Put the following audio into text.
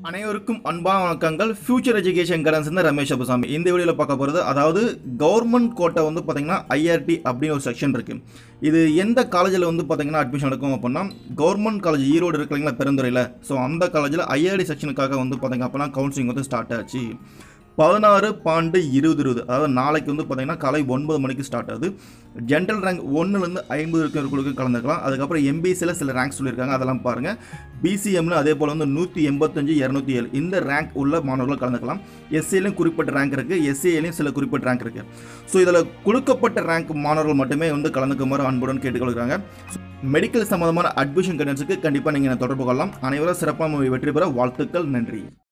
அனைவருக்கும் அன்பான வணக்கங்கள் ஃபியூச்சர் எஜுகேஷன் கைடன்ஸ் இந்த ரமேஷ் அபுசாமி இந்த வீடியோவில் பார்க்க போகிறது அதாவது கவர்மெண்ட் கோட்டை வந்து பார்த்தீங்கன்னா ஐஆர்டி அப்படின்னு ஒரு செக்ஷன் இருக்குது இது எந்த காலேஜில் வந்து பார்த்தீங்கன்னா அட்மிஷன் நடக்கும் அப்படின்னா கவர்மெண்ட் காலேஜ் ஈரோடு இருக்கு இல்லைங்களா பெருந்துறையில் ஸோ அந்த காலேஜில் ஐஆர்டி செக்ஷனுக்காக வந்து பார்த்தீங்க அப்படின்னா கவுன்சிலிங் வந்து ஸ்டார்ட் ஆச்சு பதினாறு பாண்டு இருபது இருபது அதாவது நாளைக்கு வந்து பார்த்தீங்கன்னா காலை ஒன்பது மணிக்கு ஸ்டார்ட் ஆகுது ஜென்ரல் ரேங்க் ஒன்றுலேருந்து ஐம்பது இருக்கிறவங்களுக்கு கலந்துக்கலாம் அதுக்கப்புறம் எம்பிசியில் சில ரேங்க் சொல்லியிருக்காங்க அதெல்லாம் பாருங்கள் பிசிஎம்னு அதே போல் வந்து நூற்றி எண்பத்தஞ்சு இரநூத்தி ஏழு இந்த ரேங்க் உள்ள மாணவர்கள் கலந்துக்கலாம் எஸ்சியிலையும் குறிப்பிட்ட ரேங்க் இருக்குது எஸ்சிஏலையும் சில குறிப்பிட்ட ரேங்க் இருக்குது ஸோ இதில் கொடுக்கப்பட்ட ரேங்க் மாணவர்கள் மட்டுமே வந்து கலந்துக்குமாறு அன்புடன் கேட்டுக்கொள்கிறாங்க மெடிக்கல் சம்மந்தமான அட்மிஷன் கைடன்ஸுக்கு கண்டிப்பாக நீங்கள் தொடர்பு கொள்ளலாம் அனைவரும் சிறப்பான வெற்றி பெற வாழ்த்துக்கள் நன்றி